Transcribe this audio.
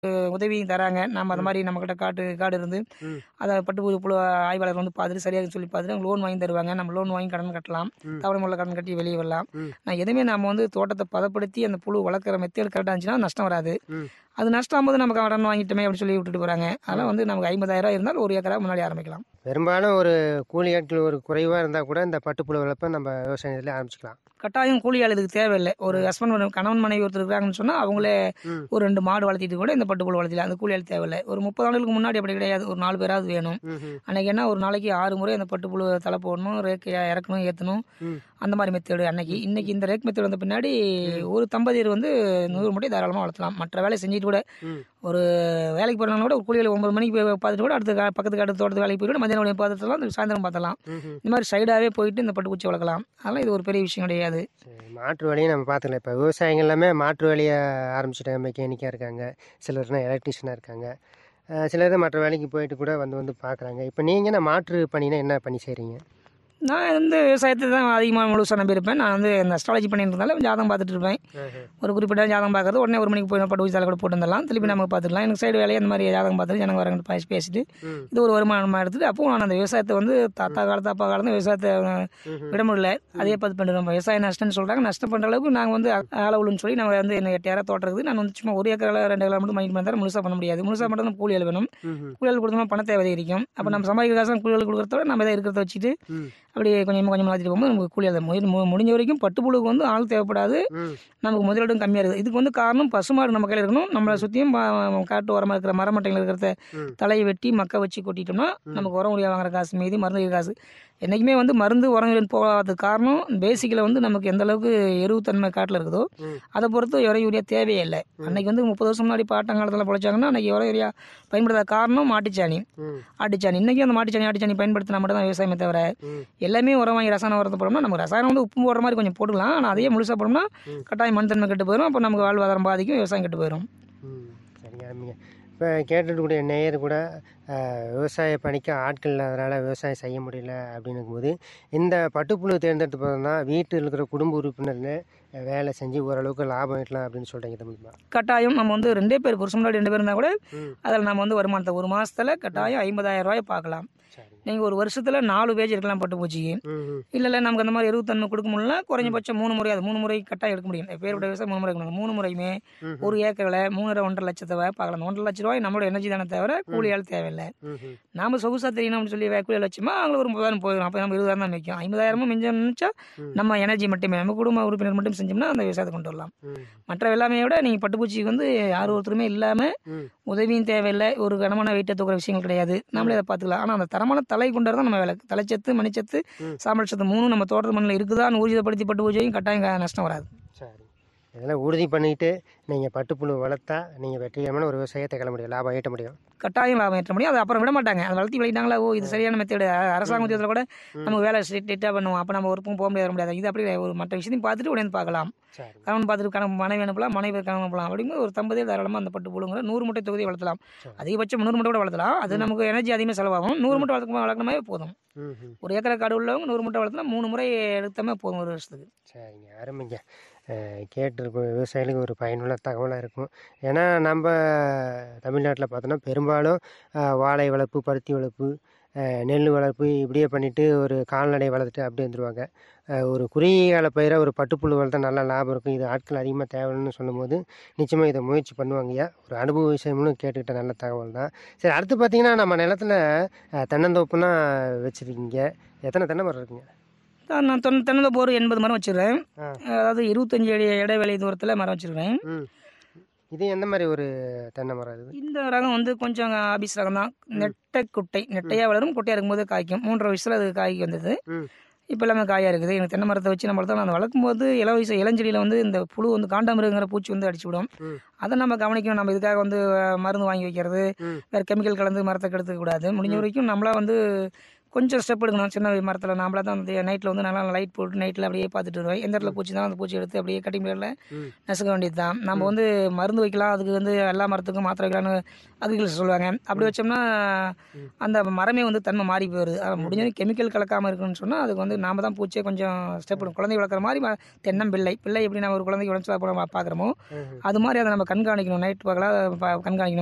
உதவியும் தராங்க நம்ம அந்த மாதிரி நம்மக்கிட்ட காட்டு காடு இருந்து ம். அதை பட்டு புழு ஆய்வாளர் வந்து பார்த்துட்டு சரியாக சொல்லி பார்த்துட்டு லோன் வாங்கி தருவாங்க நம்ம லோன் வாங்கி கடன் கட்டலாம் ம். தவணை முறையில் கடன் கட்டி வெளியே வரலாம் ம். நான் எதுவுமே நம்ம வந்து தோட்டத்தை பதப்படுத்தி அந்த புழு வளர்க்குற மெத்தேடு கரெக்டாக இருந்துச்சுன்னா நஷ்டம் வராது ம். அது நஷ்டம் ஆகும்போது நமக்கு கடன் வாங்கிட்டோமே அப்படின்னு சொல்லி விட்டுட்டு போகிறாங்க அதெல்லாம் வந்து நமக்கு ஐம்பதாயிரம் இருந்தால் ஒரு ஏக்கரா முன்னாடி ஆரம்பிக்கலாம் பெரும்பாலும் ஒரு கூலி ஆட்கள் ஒரு குறைவாக இருந்தால் கூட இந்த பட்டுப்புழு வளர்ப்பை நம்ம விவசாயத்தில் ஆரம்பிச்சுக்கலாம் கட்டாயம் கூலி ஆள் இதுக்கு தேவையில்லை ஒரு ஹஸ்பண்ட் கணவன் மனைவி ஒருத்தர் இருக்காங்கன்னு சொன்னால் அவங்களே ம். ஒரு ரெண்டு மாடு வளர்த்திட்டு கூட இந்த பட்டுப்புழு வளர்த்திக்கலாம் அந்த கூலி ஆள் தேவையில்லை ஒரு முப்பது ஆண்டுகளுக்கு முன்னாடி அப்படி கிடையாது ஒரு நாலு பேராவது வேணும் ம்ஹும். அன்னைக்கு என்ன ஒரு நாளைக்கு ஆறு முறை அந்த பட்டுப்புழு தலை போடணும் ரேக்கு இறக்கணும் ஏற்றணும் ம். அந்த மாதிரி மெத்தேடு அன்னைக்கு இன்னைக்கு இந்த ரேக் மெத்தேடு வந்த பின்னாடி ஒரு தம்பதியர் வந்து நூறு முட்டை தாராளமாக வளர்த்தலாம் மற்ற வேலையை செஞ்சுட்டு கூட ம். ஒரு வேலைக்கு போகிறவங்க கூட ஒரு கூலியில் ஒன்பது மணிக்கு போய் பார்த்துட்டு கூட அடுத்த கா- பக்கத்து காட்டு தோட்டத்து வேலைக்கு போய் கூட மதியானம் வேலையை பார்த்துட்டுலாம் சாயந்தரம் பார்த்தலாம் ம்ஹும். இந்த மாதிரி சைடாகவே போயிட்டு இந்த பட்டுப்பூச்சி வளர்க்கலாம் அதெல்லாம் இது ஒரு பெரிய விஷயம் கிடையாது சரி மாற்று வழியும் நம்ம பார்த்துக்கலாம் இப்போ விவசாயிகள் எல்லாமே மாற்று வழியை ஆரம்பிச்சிட்டாங்க மெக்கானிக்காக இருக்காங்க சிலர்னா எலக்ட்ரிஷியனாக இருக்காங்க அஹ் சிலர் மற்ற வேலைக்கு போயிட்டு கூட வந்து வந்து பார்க்குறாங்க இப்போ நீங்கள் என்ன மாற்று பணினா என்ன பண்ணி செய்கிறீங்க நான் வந்து விவசாயத்தை தான் அதிகமாக முழுசாக நம்பியிருப்பேன் நான் வந்து இந்த அஸ்ட்ராலஜி பண்ணிட்டு இருந்தாலும் ஜாதகம் பார்த்துட்டு இருப்பேன் ஒரு குறிப்பிட்ட ஜாதகம் பார்க்கறது உடனே ஒரு மணிக்கு போய் பட்டு ஊசி தலை கூட போட்டு வந்துடலாம் திருப்பி நம்ம பார்த்துக்கலாம் எனக்கு சைடு வேலையை அந்த மாதிரி ஜாதகம் பார்த்துட்டு ஜனங்க வரவங்க பேசி பேசிட்டு ம். இது ஒரு வருமானமாக எடுத்துட்டு அப்போ நான் அந்த விவசாயத்தை வந்து தாத்தா காலத்து அப்பா காலத்து விவசாயத்தை அஹ், விட முடியல அதே பார்த்து பண்ணிடுறோம் விவசாயம் நஷ்டம்னு சொல்கிறாங்க நஷ்டம் பண்ணுற அளவுக்கு நாங்கள் வந்து அளவுன்னு சொல்லி நம்ம வந்து என்ன எட்டாயிரம் தோட்டம் இருக்குது நான் வந்து சும்மா ஒரு ஏக்கர் ரெண்டு ஏக்கர் மட்டும் மைண்ட் பண்ணி முழுசாக பண்ண முடியாது முழுசாக மட்டும் தான் கூலிகள் வேணும் ம்ஹும். கூலிகள் கொடுத்தோம்னா பண தேவை அதிகரிக்கும் அப்போ நம்ம சம்பாதிக்கிற காசு கூலிகள் கொடுக்குறதோட நம்ம இதை இருக்கிறத வச்சுட்டு ம். அப்படியே கொஞ்சம் கொஞ்சம் மாற்றிட்டு போகும்போது நமக்கு கூலி அதை மு- மு- முடிஞ்ச வரைக்கும் பட்டுப்புழுக்கு வந்து ஆள் தேவைப்படாது ம். நமக்கு முதலீடும் கம்மியாக இருக்குது இதுக்கு வந்து காரணம் பசுமாடு நம்ம கையில் இருக்கணும் நம்மளை சுற்றியும் காட்டு ஓரமாக இருக்கிற மரமட்டைகள் இருக்கிறத ம். தலையை வெட்டி மக்க வச்சு கொட்டிட்டோம்னா நமக்கு உரம் உரியா வாங்குற காசு மீதி மருந்து வைக்கிற காசு என்றைக்குமே வந்து மருந்து உரங்கள் போகாததுக்கு காரணம் பேசிக்கில் வந்து நமக்கு எந்த அளவுக்கு எருவுத்தன்மை காட்டில் இருக்குதோ ம். அதை பொறுத்து உரம் யூரியா தேவையே இல்லை அன்னைக்கு வந்து முப்பது வருஷம் முன்னாடி பாட்டங்காலத்தில் பிழைச்சாங்கன்னா அன்னைக்கு உரம் யூரியா பயன்படுத்தாத காரணம் மாட்டுச்சாணி ம். ஆட்டுச்சாணி இன்றைக்கி அந்த மாட்டுச்சாணி ஆட்டுச்சாணி பயன்படுத்தினா மட்டும் தான் விவசாயமே தவிர ம். எல்லாமே உரம் வாங்கி ரசாயன உரத்தை போடணும்னா நமக்கு ரசாயனம் வந்து உப்பு போடுற மாதிரி கொஞ்சம் போட்டுக்கலாம் ஆனால் அதையே முழுசாக போடணும்னா ம். கட்டாயம் மண் தன்மை கெட்டு போயிடும் அப்போ நமக்கு வாழ்வாதாரம் பாதிக்கும் விவசாயம் கெட்டு போயிடும் ம் சரிங்க ஆரம்பிங்க இப்போ கேட்டுக்கூடிய நேயர் கூட அஹ், விவசாய பணிக்கு ஆட்கள் இல்லாதனால விவசாயம் செய்ய முடியல அப்படின்னும் போது இந்த பட்டுப்புழு தேர்ந்தெடுத்து போகிறதுனா வீட்டில் இருக்கிற குடும்ப உறுப்பினர்கள் வேலை செஞ்சு ஓரளவுக்கு லாபம் ஈட்டலாம் அப்படின்னு சொல்கிறீங்க தமிழ்மா கட்டாயம் நம்ம வந்து ரெண்டே பேர் புருஷன் முன்னாடி ரெண்டு பேர் இருந்தால் கூட ம் அதில் நம்ம வந்து வருமானத்தை ஒரு மாதத்தில் கட்டாயம் ஐம்பதாயிரம் ரூபாய் பார்க்கலாம் சரிங்க நீங்கள் ஒரு வருஷத்தில் நாலு பேஜ் இருக்கலாம் பட்டு பூச்சிக்கு ம் ம் இல்லை இல்லை நமக்கு அந்த மாதிரி இருபத்தன்மை கொடுக்க முடியல குறைஞ்சபட்சம் மூணு முறை அது மூணு முறை கட்டாயம் எடுக்க முடியும் பேருடைய விவசாயம் மூணு முறை எடுக்கணும் மூணு முறையுமே ம் ஒரு ஏக்கரில் மூணரை ஒன்றரை லட்சத்தை பார்க்கலாம் ஒன்றரை லட்ச ரூபாய் நம்மளோட எனர்ஜி தானே தவிர கூலியால் தேவையில்லை ம் ம் நாம சொகுசா தெரியணும்னு சொல்லி கூலியால் வச்சோமா அவங்களுக்கு ஒரு முப்பதாயிரம் போயிடும் அப்போ நம்ம இருபதாயிரம் தான் வைக்கும் ஐம்பதாயிரமும் மிஞ்சம் நினச்சா ம். நம்ம எனர்ஜி மட்டுமே நம்ம குடும்ப உறுப்பினர் மட்டும் செஞ்சோம்னா அந்த விவசாயத்தை கொண்டு வரலாம் ம் மற்ற எல்லாமே விட நீங்கள் பட்டுப்பூச்சிக்கு வந்து யார் ஒருத்தருமே இல்லாமல் ம் உதவியும் தேவையில்லை ஒரு கனமான வெயிட்டை தூக்குற விஷயங்கள் கிடையாது நம்மளே அதை பார்த்துக்கலாம் ஆனால் அந்த தரமான தலை கொண்டு தான் நம்ம வேலை தலைச்சத்து மணிச்சத்து ம். சாம்பல் சத்து மூணும் நம்ம தோட்ட மண்ணில் இருக்குதான்னு ஊர்ஜிதப்படுத்தி பட்டு பூஜையும் கட்டாயம் க- நஷ்டம் வராது சரி இதெல்லாம் உறுதி பண்ணிட்டு நீங்கள் பட்டுப்புழு வளர்த்தா நீங்கள் வெற்றிகரமான ஒரு விவசாயத்தை கிளம்ப முடியும் லாபம் ஈட்ட முடியும் கட்டாயம் லாபம் ஏற்ற முடியும் அது அப்புறம் விட மாட்டாங்க அதை வளர்த்தி விளையிட்டாங்களா ஓ இது சரியான மெத்தேடு அரசாங்க உத்தியோகத்தில் கூட நமக்கு வேலை ஸ்ட்ரிக்டாக பண்ணுவோம் அப்போ நம்ம ஒர்க்கும் போக முடியாது வர முடியாது இது அப்படி கிடையாது. ஒரு மற்ற விஷயத்தையும் பார்த்துட்டு உடனே பார்க்கலாம் சரி கணவன் பார்த்துட்டு கணவன் மனைவி அனுப்பலாம் மனைவி கணவன் அனுப்பலாம் அப்படிங்கும்போது ஒரு தம்பதியில் தாராளமாக அந்த பட்டு புழுங்கிற நூறு முட்டை தொகுதியை வளர்த்தலாம் சரி. அதிகபட்சம் முந்நூறு முட்டை கூட வளர்த்தலாம் அது நமக்கு எனர்ஜி அதிகமாக செலவாகும் நூறு முட்டை வளர்க்க வளர்க்கணுமே போதும் ம் ம் ஒரு ஏக்கரை காடு உள்ளவங்க நூறு முட்டை வளர்த்தனா மூணு முறை எடுத்தாமே போதும் ஒரு வருஷத்துக்கு சரிங்க அருமைங்க அஹ் கேட்டிருக்கும் விவசாயிகளுக்கு ஒரு பயனுள்ள தகவலாக இருக்கும் ஏன்னா நம்ம தமிழ்நாட்டில் பார்த்தோன்னா பெரும்பாலும் அஹ், வாழை வளர்ப்பு பருத்தி வளர்ப்பு அஹ், நெல் வளர்ப்பு இப்படியே பண்ணிவிட்டு ஒரு கால்நடை வளர்த்துட்டு அப்படியே வந்துருவாங்க அஹ், ஒரு குறுகிய கால பயிராக ஒரு பட்டுப்புழு வளர்த்தா நல்ல லாபம் இருக்கும் இது ஆட்கள் அதிகமாக தேவைன்னு சொல்லும்போது நிச்சயமாக இதை முயற்சி பண்ணுவாங்கய்யா ஒரு அனுபவ விஷயம்னு கேட்டுக்கிட்ட நல்ல தகவல் தான் சரி அடுத்து பார்த்தீங்கன்னா நம்ம நிலத்துல அஹ், தென்னந்தோப்புனா வச்சுருக்கீங்க எத்தனை தென்னை மரம் இருக்குங்க நான் நான் தென்ன தென்னந்தோப்பு ஒரு எண்பது மரம் வச்சுருக்கேன் ஆ. அதாவது இருபத்தஞ்சு அடி இடைவெளி தூரத்தில் மரம் வச்சுருக்கேன் ம் இது எந்த மாதிரி ஒரு தென்னை மரம் இது இந்த ரகம் வந்து கொஞ்சம் ஆபீஸ் ரகம் தான் நெட்டை குட்டை நெட்டையாக வளரும் குட்டையாக இருக்கும்போது காய்க்கும் மூன்றரை வயசில் அது காய்க்கு வந்தது ம் இப்போ எல்லாமே காயாக இருக்குது எனக்கு தென்னை மரத்தை வச்சு நம்ம வளர்த்தோம் அந்த வளர்க்கும் போது இள வயசு இளஞ்செடியில் வந்து இந்த புழு வந்து காண்டாமிருங்கிற பூச்சி வந்து அடிச்சு விடும் ம். அதை நம்ம கவனிக்கணும் நம்ம இதுக்காக வந்து அஹ், மருந்து வாங்கி வைக்கிறது ம். வேறு கெமிக்கல் கலந்து மரத்தை கெடுத்துக்க கூடாது முடிஞ்ச வரைக்கும் நம்மளா வந்து கொஞ்சம் ஸ்டெப் எடுக்கணும் சின்ன மரத்தில் நாமளா தான் வந்து நைட்டில் வந்து நல்லா லைட் போட்டு நைட்டில் அப்படியே பார்த்துட்டு வருவேன் எந்த இடத்துல பூச்சி தான் அந்த பூச்சி எடுத்து அப்படியே கட்டிங் பிளேடில் ம். நசுக்க வேண்டியது தான் நம்ம வந்து மருந்து வைக்கலாம் அதுக்கு வந்து எல்லா மரத்துக்கும் மாத்திரை வைக்கலாம்னு அக்ரிகல்ச்சர் சொல்லுவாங்க அப்படி வச்சோம்னா அந்த மரமே வந்து தன்மை மாறி போயிடுது அது முடிஞ்சது கெமிக்கல் கலக்காமல் இருக்கணும்னு சொன்னால் அதுக்கு வந்து நாம தான் பூச்சியை கொஞ்சம் ஸ்டெப் எடுக்கணும் குழந்தை வளர்க்குற மாதிரி ம- தென்னம் பிள்ளை பிள்ளை எப்படி நம்ம ஒரு குழந்தைக்கு உடம்பு பார்க்குறோமோ ம். அது மாதிரி அதை நம்ம கண்காணிக்கணும் நைட் பகலாக கண்காணிக்கணும்